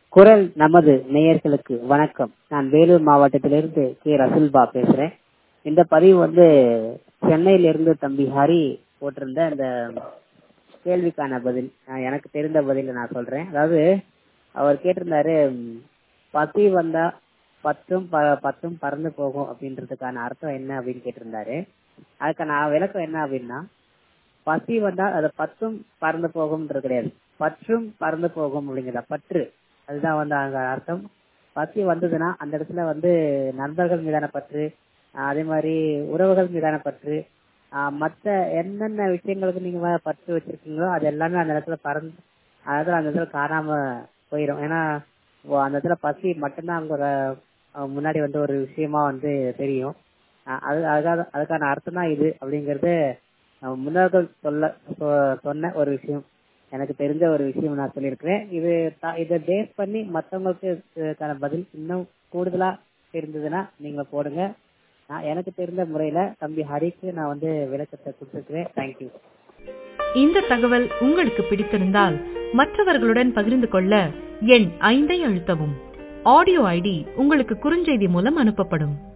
குரல் நமது நேயர்களுக்கு வணக்கம் நான் வேலூர் மாவட்டத்திலிருந்து கே ரசுல்பா பேசுறேன் இந்த பதிவு வந்து சென்னையிலிருந்து தம்பி ஹரி போட்டிருந்த இந்த கேள்விக்கான பதில் நான் எனக்கு தெரிந்த பதில நான் சொல்றேன் அதாவது அவர் கேட்டிருந்தாரு ம், பசி வந்தா பத்தும் ப- பத்தும் பறந்து போகும் அப்படின்றதுக்கான அர்த்தம் என்ன அப்படின்னு கேட்டிருந்தாரு அதுக்கான விளக்கம் என்ன அப்படின்னா பசி வந்தா அது பத்தும் பறந்து போகும்ன்றது கிடையாது பற்றும் பறந்து போகும் அப்படிங்கிறதா பற்று அதுதான் வந்து அங்க அர்த்தம் பசி வந்ததுன்னா அந்த இடத்துல வந்து நண்பர்கள் மீதான பற்று ஆஹ் அதே மாதிரி உறவுகள் மீதான பற்று ஆஹ் மத்த என்னென்ன விஷயங்களுக்கு நீங்க மே- பற்று வச்சிருக்கீங்களோ அது எல்லாமே அந்த இடத்துல பறந்து அதாவது அந்த இடத்துல காணாம போயிடும் ஏன்னா ஓ- அந்த இடத்துல பசி மட்டும்தான் அங்க ஒரு அஹ் முன்னாடி வந்து ஒரு விஷயமா வந்து தெரியும் அஹ் அது அதுக்காக அதுக்கான அர்த்தம் தான் இது அப்படிங்கறது அஹ் முன்னோர்கள் சொல்ல சொ- சொன்ன ஒரு விஷயம் எனக்கு தெரிஞ்ச ஒரு விஷயம் நான் சொல்லியிருக்கிறேன் இது த- இதை பேஸ் பண்ணி மத்தவங்களுக்கு இதுக்கான பதில் இன்னும் கூடுதலா தெரிஞ்சதுன்னா நீங்க போடுங்க நான் எனக்கு தெரிந்த முறையில தம்பி ஹரிக்கு நான் வந்து விளக்கத்தை கொடுத்துருக்கிறேன் தேங்க்யூ இந்த தகவல் உங்களுக்கு பிடித்திருந்தால் மற்றவர்களுடன் பகிர்ந்து கொள்ள எண் ஐந்தை அழுத்தவும் ஆடியோ ஐடி உங்களுக்கு குறுஞ்செய்தி மூலம் அனுப்பப்படும்